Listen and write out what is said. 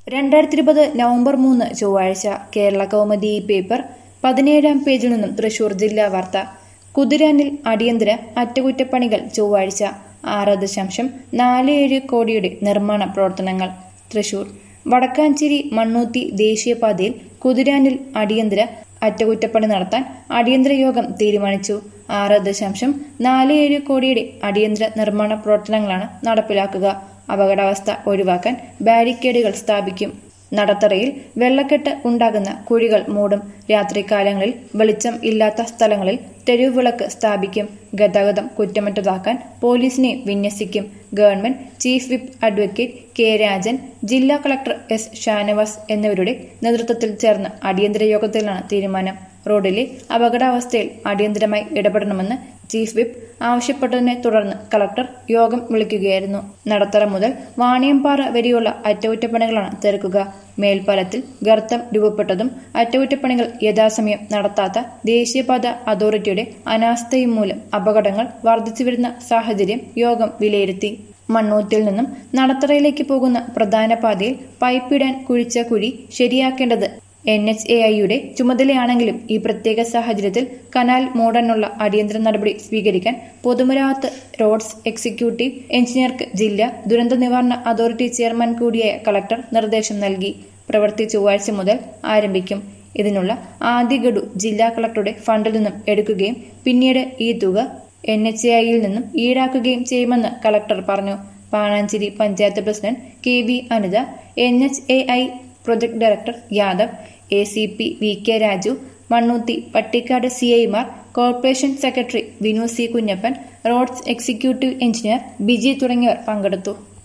രണ്ടായിരത്തി ഇരുപത് നവംബർ മൂന്ന് ചൊവ്വാഴ്ച കേരള കൗമുദി ഈ പേപ്പർ പതിനേഴാം പേജിൽ നിന്നും തൃശൂർ ജില്ലാ വാർത്ത കുതിരാനിൽ അടിയന്തര അറ്റകുറ്റപ്പണികൾ ചൊവ്വാഴ്ച ആറ് ദശാംശം നാല് ഏഴ് കോടിയുടെ നിർമ്മാണ പ്രവർത്തനങ്ങൾ തൃശൂർ വടക്കാഞ്ചേരി മണ്ണൂത്തി ദേശീയപാതയിൽ കുതിരാനിൽ അടിയന്തര അറ്റകുറ്റപ്പണി നടത്താൻ അടിയന്തര യോഗം തീരുമാനിച്ചു ആറ് ദശാംശം നാല് ഏഴ് കോടിയുടെ അടിയന്തര നിർമ്മാണ പ്രവർത്തനങ്ങളാണ് നടപ്പിലാക്കുക അപകടാവസ്ഥ ഒഴിവാക്കാൻ ബാരിക്കേഡുകൾ സ്ഥാപിക്കും നടത്തറയിൽ വെള്ളക്കെട്ട് ഉണ്ടാകുന്ന കുഴികൾ മൂടും രാത്രികാലങ്ങളിൽ വെളിച്ചം ഇല്ലാത്ത സ്ഥലങ്ങളിൽ തെരുവുവിളക്ക് സ്ഥാപിക്കും ഗതാഗതം കുറ്റമറ്റതാക്കാൻ പോലീസിനെ വിന്യസിക്കും government chief whip advocate K Rajan ജില്ലാ കളക്ടർ എസ് ഷാനവാസ് എന്നിവരുടെ നേതൃത്വത്തിൽ ചേർന്ന അടിയന്തര യോഗത്തിലാണ് തീരുമാനം റോഡിലെ അപകടാവസ്ഥയിൽ അടിയന്തരമായി ഇടപെടണമെന്ന് ചീഫ് വിപ്പ് ആവശ്യപ്പെട്ടതിനെ തുടർന്ന് കളക്ടർ യോഗം വിളിക്കുകയായിരുന്നു നടത്തറ മുതൽ വാണിയമ്പാറ വരെയുള്ള അറ്റകുറ്റപ്പണികളാണ് തീർക്കുക മേൽപ്പാലത്തിൽ ഗർത്തം രൂപപ്പെട്ടതും അറ്റകുറ്റപ്പണികൾ യഥാസമയം നടത്താത്ത ദേശീയപാത അതോറിറ്റിയുടെ അനാസ്ഥയും മൂലം അപകടങ്ങൾ വർദ്ധിച്ചുവരുന്ന സാഹചര്യം യോഗം വിലയിരുത്തി മണ്ണൂത്തിൽ നിന്നും നടത്തറയിലേക്ക് പോകുന്ന പ്രധാന പാതയിൽ പൈപ്പിടാൻ കുഴിച്ച കുഴി ശരിയാക്കേണ്ടത് എൻ എച്ച് എ ഐയുടെ ചുമതലയാണെങ്കിലും ഈ പ്രത്യേക സാഹചര്യത്തിൽ കനാൽ മൂടാനുള്ള അടിയന്തര നടപടി സ്വീകരിക്കാൻ പൊതുമരാമത്ത് റോഡ്സ് എക്സിക്യൂട്ടീവ് എഞ്ചിനീയർക്ക് ജില്ലാ ദുരന്ത നിവാരണ അതോറിറ്റി ചെയർമാൻ കൂടിയായ കളക്ടർ നിർദ്ദേശം നൽകി പ്രവൃത്തി ചൊവ്വാഴ്ച മുതൽ ആരംഭിക്കും ഇതിനുള്ള ആദ്യ ഗഡു ജില്ലാ കളക്ടറുടെ ഫണ്ടിൽ നിന്നും എടുക്കുകയും പിന്നീട് ഈ തുക എൻ എച്ച് എ ഐയിൽ നിന്നും ഈടാക്കുകയും ചെയ്യുമെന്ന് കളക്ടർ പറഞ്ഞു Pananchery panchayat president K V Anitha N H A I project director Yadav A C P V K Raju Mannuthy Pattikkad C ഐമാർ corporation secretary Vinu C Kunjappan roads executive engineer Biji തുടങ്ങിയവർ പങ്കെടുത്തു